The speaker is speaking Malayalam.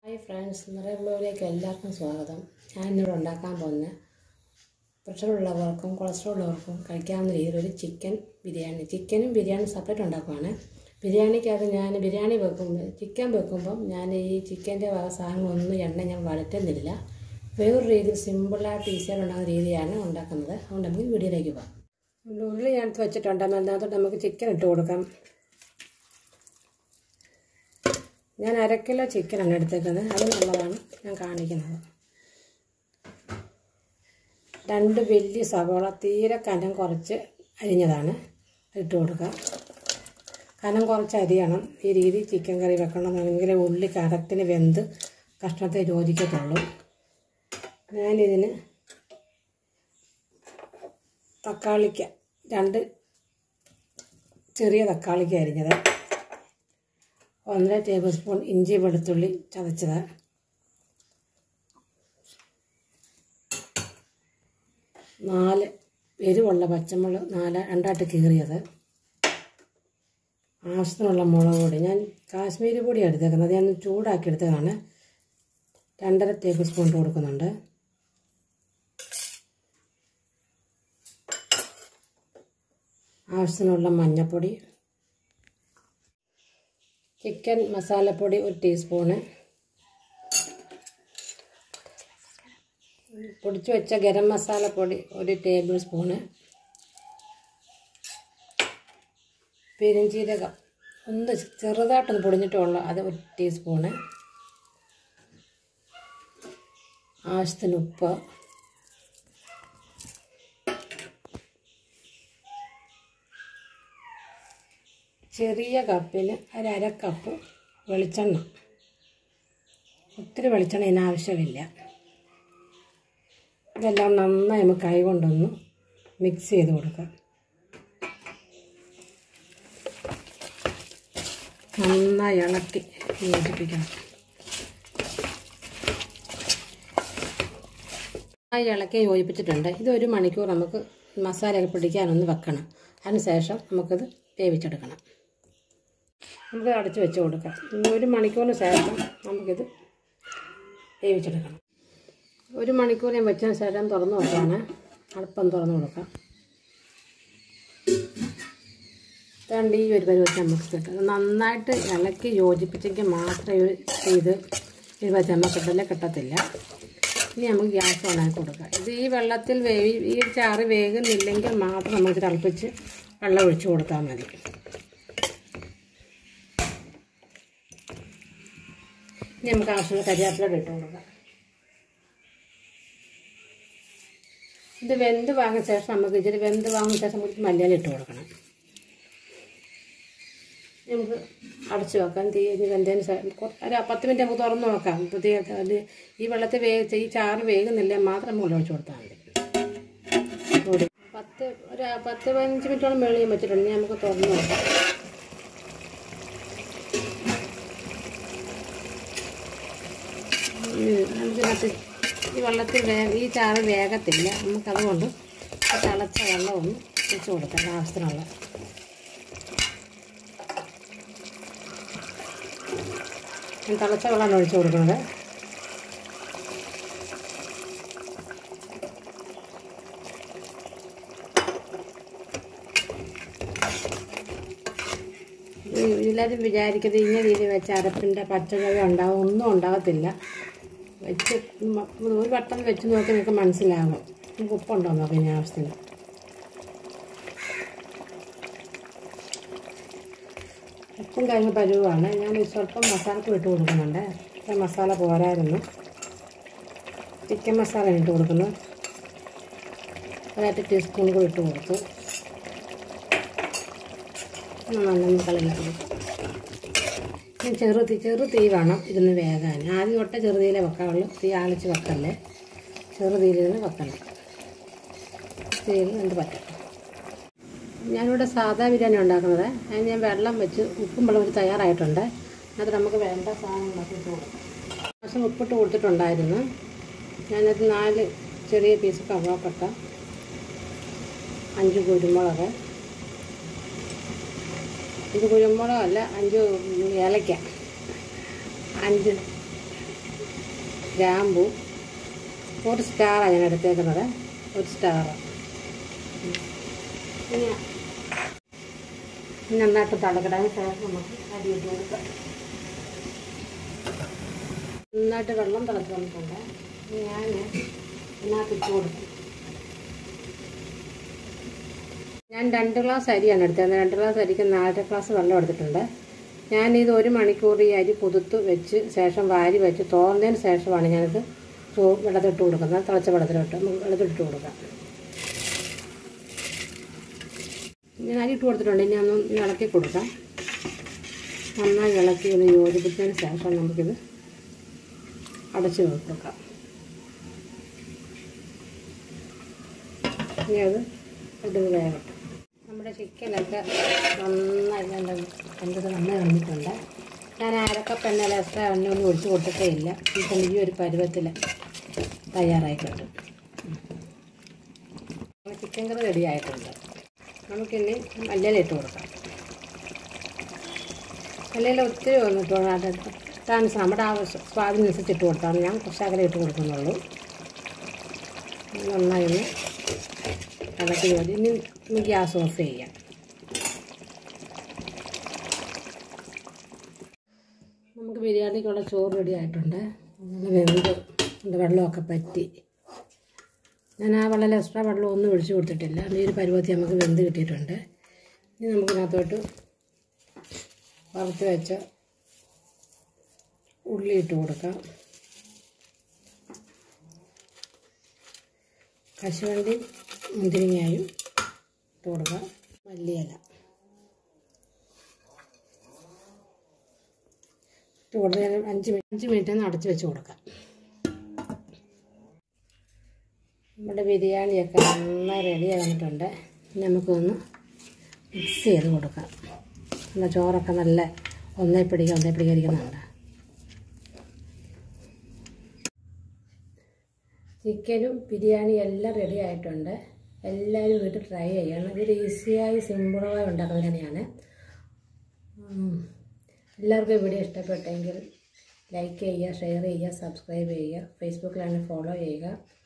ഹായ് ഫ്രണ്ട്സ് നിറയെ ബ്ലോഗിലേക്ക് എല്ലാവർക്കും സ്വാഗതം ഞാനിന്നിവിടെ ഉണ്ടാക്കാൻ പോകുന്ന പ്രഷറുള്ളവർക്കും കൊളസ്ട്രോൾ ഉള്ളവർക്കും കഴിക്കാവുന്ന രീതിയിൽ ഒരു ചിക്കൻ ബിരിയാണി ചിക്കനും ബിരിയാണി സെപ്പറേറ്റ് ഉണ്ടാക്കുവാണ് ബിരിയാണിക്കകത്ത് ഞാൻ ബിരിയാണി വെക്കുമ്പോൾ ചിക്കൻ വെക്കുമ്പം ഞാൻ ഈ ചിക്കൻ്റെ വക സാധനങ്ങളൊന്നും എണ്ണ ഞാൻ വഴറ്റുന്നില്ല വേറൊരു രീതിയിൽ സിമ്പിളായിട്ട് ഈസിയായിട്ട് ഉണ്ടാകുന്ന രീതിയാണ് ഉണ്ടാക്കുന്നത് അതുകൊണ്ട് നമുക്ക് വീഡിയോയിലേക്ക് പോകാം ഉള്ളി ഞാൻ എടുത്ത് വെച്ചിട്ടുണ്ട് അതിനകത്തോട്ട് നമുക്ക് ചിക്കൻ ഇട്ട് കൊടുക്കാം ഞാൻ അര കിലോ ചിക്കനാണ് എടുത്തേക്കുന്നത് അത് നല്ലതാണ് ഞാൻ കാണിക്കുന്നത് രണ്ട് വലിയ സവോള തീരെ കനം കുറച്ച് അരിഞ്ഞതാണ് ഇട്ട് കൊടുക്കുക കനം കുറച്ച് അരിയണം ഈ രീതി ചിക്കൻ കറി വെക്കണം എങ്കിൽ ഉള്ളി കറക്റ്റിന് വെന്ത് കഷ്ണത്തെ യോജിക്കത്തുള്ളൂ ഞാനിതിന് തക്കാളിക്ക രണ്ട് ചെറിയ തക്കാളിക്ക അരിഞ്ഞത് ഒന്നര ടേബിൾ സ്പൂൺ ഇഞ്ചി വെളുത്തുള്ളി ചതച്ചത് നാല് എരിവുള്ള പച്ചമുളക് നാല് രണ്ടായിട്ട് കീറിയത് ആവശ്യത്തിനുള്ള മുളക് പൊടി ഞാൻ കാശ്മീരി പൊടി എടുത്തേക്കുന്നത് ഞാൻ ചൂടാക്കി എടുത്തതാണ് രണ്ടര ടേബിൾ സ്പൂൺ ഇട്ട് കൊടുക്കുന്നുണ്ട് ആവശ്യത്തിനുള്ള മഞ്ഞൾപ്പൊടി ചിക്കൻ മസാലപ്പൊടി ഒരു ടീസ്പൂണ് പൊടിച്ചു വെച്ച ഗരം മസാലപ്പൊടി ഒരു ടേബിൾ സ്പൂണ് പെരുംജീരകം ഒന്ന് ചെറുതായിട്ടൊന്ന് പൊടിഞ്ഞിട്ടുള്ള അത് ഒരു ടീസ്പൂണ് ആവശ്യത്തിന് ഉപ്പ് ചെറിയ കപ്പിന് ഒരു അര കപ്പ് വെളിച്ചെണ്ണ ഒത്തിരി വെളിച്ചെണ്ണ ഇതിന് ആവശ്യമില്ല ഇതെല്ലാം നന്നായി നമുക്ക് കൈ കൊണ്ടൊന്ന് മിക്സ് ചെയ്ത് കൊടുക്കാം നന്നായി ഇളക്കി യോജിപ്പിക്കണം നന്നായി ഇളക്കി യോജിപ്പിച്ചിട്ടുണ്ട് ഇത് ഒരു മണിക്കൂർ നമുക്ക് മസാലയൊക്കെ പിടിക്കാനൊന്ന് വെക്കണം അതിനുശേഷം നമുക്കിത് വേവിച്ചെടുക്കണം നമുക്ക് അടച്ച് വെച്ച് കൊടുക്കാം ഒരു മണിക്കൂറിന് ശേഷം നമുക്കിത് വേവിച്ചെടുക്കണം ഒരു മണിക്കൂർ ഞാൻ വെച്ചതിന് ശേഷം തുറന്ന് നോക്കുകയാണ് അടുപ്പം തുറന്ന് കൊടുക്കാം രണ്ട് ഈ ഒരു പരുവത്തിൽ നമുക്ക് കിട്ടും നന്നായിട്ട് ഇളക്കി യോജിപ്പിച്ചെങ്കിൽ മാത്രമേ ഇത് ഇത് വെച്ച് നമുക്ക് കിട്ടില്ല കിട്ടത്തില്ല ഇനി നമുക്ക് ഗ്യാസ് ഓണാക്കി കൊടുക്കാം ഇത് ഈ വെള്ളത്തിൽ വേവി ഈ ചാറ് വേകുന്നില്ലെങ്കിൽ മാത്രം നമുക്ക് തിളപ്പിച്ച് വെള്ളം ഒഴിച്ച് കൊടുത്താൽ മതി ഇനി നമുക്ക് ആവശ്യമുള്ള കരിയാപ്പിലോട്ട് ഇട്ട് കൊടുക്കാം ഇത് വെന്ത് വാങ്ങിയ ശേഷം നമുക്ക് ഇച്ചിരി വെന്ത് വാങ്ങിയ ശേഷം നമുക്ക് മല്ലിയില ഇട്ട് കൊടുക്കണം നമുക്ക് അടച്ചു വെക്കാം തീ ഇനി വെന്തതിന് ശേഷം ഒരു പത്ത് മിനിറ്റ് നമുക്ക് തുറന്ന് നോക്കാം പുതിയ അത് ഈ വെള്ളത്തിൽ വേഗ ഈ ചാറ് വേകുന്നില്ല മാത്രം മുകളിൽ ഒഴിച്ച് കൊടുത്താൽ മതി പത്ത് ഒരു പത്ത് പതിനഞ്ച് മിനിറ്റോളം വെള്ളം വെച്ചിട്ടുണ്ട് ഇനി നമുക്ക് തുറന്ന് നോക്കാം നമുക്കിനകത്ത് ഈ വെള്ളത്തിൽ വേ ഈ ചാറ് വേഗത്തില്ല നമുക്കതുകൊണ്ട് തിളച്ച വെള്ളം ഒന്ന് വെച്ച് കൊടുക്കാം ആവശ്യത്തിനുള്ള ഞാൻ തിളച്ച വെള്ളമാണ് ഒഴിച്ച് കൊടുക്കുന്നത് എല്ലാവരും വിചാരിക്കുന്നത് ഇങ്ങനെ രീതി വെച്ച് അരപ്പിൻ്റെ പച്ചക്കറി ഉണ്ടാവും ഒന്നും ഉണ്ടാകത്തില്ല വെച്ച് ഒരു വട്ടം വെച്ച് നോക്കി നിങ്ങൾക്ക് മനസ്സിലാകും നമുക്ക് ഉപ്പുണ്ടോ നോക്കാം ഇനി ആവശ്യത്തിന് ഉപ്പും കഴിഞ്ഞ പരുവാണ് ഞാൻ സ്വല്പം മസാലക്ക് ഇട്ട് കൊടുക്കുന്നുണ്ട് ഇത്ര മസാല പോരായിരുന്നു ചിക്കൻ മസാല ഇട്ട് കൊടുക്കുന്നു ഒരട്ട് ടീസ്പൂൺ കൂടി ഇട്ട് കൊടുത്തു നന്നായി കളിയാക്കി ചെറു തീ ചെറു തീ വേണം ഇരുന്ന് വേകാൻ ആദ്യം തൊട്ട് ചെറുതീയിലെ വെക്കാവുള്ളൂ തീ ആളിച്ച് വെക്കല്ലേ ചെറുതീയിലിരുന്ന് വെക്കണം തീയിൽ എന്ത് പറ്റും ഞാനിവിടെ സാധാ ബിരിയാണി ഉണ്ടാക്കുന്നത് അതിന് ഞാൻ വെള്ളം വെച്ച് ഉപ്പും വെള്ളം വെച്ച് തയ്യാറായിട്ടുണ്ട് അത് നമുക്ക് വേണ്ട സാധനങ്ങളൊക്കെ ഇട്ട് കൊടുക്കാം പ്രാവശ്യം ഉപ്പിട്ട് കൊടുത്തിട്ടുണ്ടായിരുന്നു ഞാനത് നാല് ചെറിയ പീസ് കറുവാപ്പട്ട അഞ്ച് കുരുമുളക് അഞ്ച് കുരുമുളകല്ല അഞ്ച് ഏലക്ക അഞ്ച് ഗ്രാമ്പു ഒരു സ്റ്റാറാണ് ഞാൻ എടുത്തേക്കുന്നത് ഒരു സ്റ്റാർ ഇനി ഇനി നന്നായിട്ട് തിളക്കിടാൻ ശേഷം നമുക്ക് അരി ഇട്ട് കൊടുക്കാം നന്നായിട്ട് വെള്ളം തിളച്ച് വന്നിട്ടുണ്ട് ഇനി ഞാൻ ഇതിനകത്ത് ഇട്ട് കൊടുക്കും ഞാൻ രണ്ട് ഗ്ലാസ് അരിയാണ് എടുത്തത് രണ്ട് ഗ്ലാസ് അരിക്ക് നാലര ഗ്ലാസ് വെള്ളം എടുത്തിട്ടുണ്ട് ഞാനിത് ഒരു മണിക്കൂർ ഈ അരി കുതിർത്ത് വെച്ച് ശേഷം വാരി വെച്ച് തോർന്നതിന് ശേഷമാണ് ഞാനിത് ചോ വെള്ളത്തിട്ട് കൊടുക്കുന്നത് തിളച്ച വെള്ളത്തിലിട്ട് നമുക്ക് വെള്ളത്തിലിട്ട് കൊടുക്കാം ഞാൻ അരി ഇട്ട് കൊടുത്തിട്ടുണ്ട് ഇനി ഒന്ന് ഇളക്കി കൊടുക്കാം നന്നായി ഇളക്കി ഒന്ന് യോജിപ്പിച്ചതിന് ശേഷം നമുക്കിത് അടച്ച് വെക്കാം ഇനി അത് ഇടത് വേകട്ടെ നമ്മുടെ ചിക്കനൊക്കെ നന്നായി നല്ല കണ്ടത് നന്നായി വന്നിട്ടുണ്ട് ഞാൻ അരക്കപ്പ് എണ്ണ എക്സ്ട്രാ എണ്ണ ഒന്നും ഒഴിച്ച് കൊടുത്തിട്ടേ ഇല്ല ചിക്കൻ ഈ ഒരു പരുവത്തിൽ തയ്യാറായിട്ടുണ്ട് ചിക്കൻ കറി റെഡി ആയിട്ടുണ്ട് നമുക്കിനി മല്ലിയില ഇട്ട് കൊടുക്കാം മല്ലിയില ഒത്തിരി വന്നിട്ട് താമസം നമ്മുടെ ആവശ്യം സ്വാദിനനുസരിച്ച് ഇട്ട് കൊടുത്താണ് ഞാൻ കുറച്ചകലെ ഇട്ട് കൊടുക്കുന്നുള്ളൂ നന്നായി ഒന്ന് ഇളക്കി മതി ഇനി ഇനി ഗ്യാസ് ഓഫ് ചെയ്യാം നമുക്ക് ബിരിയാണിക്കുള്ള ചോറ് റെഡി ആയിട്ടുണ്ട് അങ്ങനെ വെന്ത് എൻ്റെ വെള്ളമൊക്കെ പറ്റി ഞാൻ ആ വെള്ളം എക്സ്ട്രാ വെള്ളം ഒന്നും ഒഴിച്ചു കൊടുത്തിട്ടില്ല ഈ ഒരു പരുവത്തി നമുക്ക് വെന്ത് കിട്ടിയിട്ടുണ്ട് ഇനി നമുക്കിതിനകത്തോട്ട് വറുത്ത് വെച്ച ഉള്ളി ഇട്ട് കൊടുക്കാം കശുവണ്ടി മുന്തിരിങ്ങായും ഇട്ട് കൊടുക്കാം മല്ലിയില ഇട്ട് കൊടുത്ത് അഞ്ച് മിനിറ്റ് അഞ്ച് മിനിറ്റ് ഒന്ന് അടച്ച് വെച്ച് കൊടുക്കാം നമ്മുടെ ബിരിയാണിയൊക്കെ നന്നായി റെഡി ആയിട്ട് നമുക്കൊന്ന് മിക്സ് ചെയ്ത് കൊടുക്കാം നമ്മുടെ ചോറൊക്കെ നല്ല ഒന്നേ പിടിക്കുക ഒന്നേ പിടിക്കുക ഇരിക്കുന്നുണ്ട് ചിക്കനും ബിരിയാണി എല്ലാം റെഡി ആയിട്ടുണ്ട് എല്ലാവരും വീട്ടിൽ ട്രൈ ചെയ്യണം ഇതൊരു ഈസിയായി സിമ്പിളായി ഉണ്ടാക്കുന്ന ബിരിയാണിയാണ് ഉം. എല്ലാവർക്കും വീഡിയോ ഇഷ്ടപ്പെട്ടെങ്കിൽ ലൈക്ക് ചെയ്യുക ഷെയർ ചെയ്യുക സബ്സ്ക്രൈബ് ചെയ്യുക ഫേസ്ബുക്കിലാണെങ്കിൽ ഫോളോ ചെയ്യുക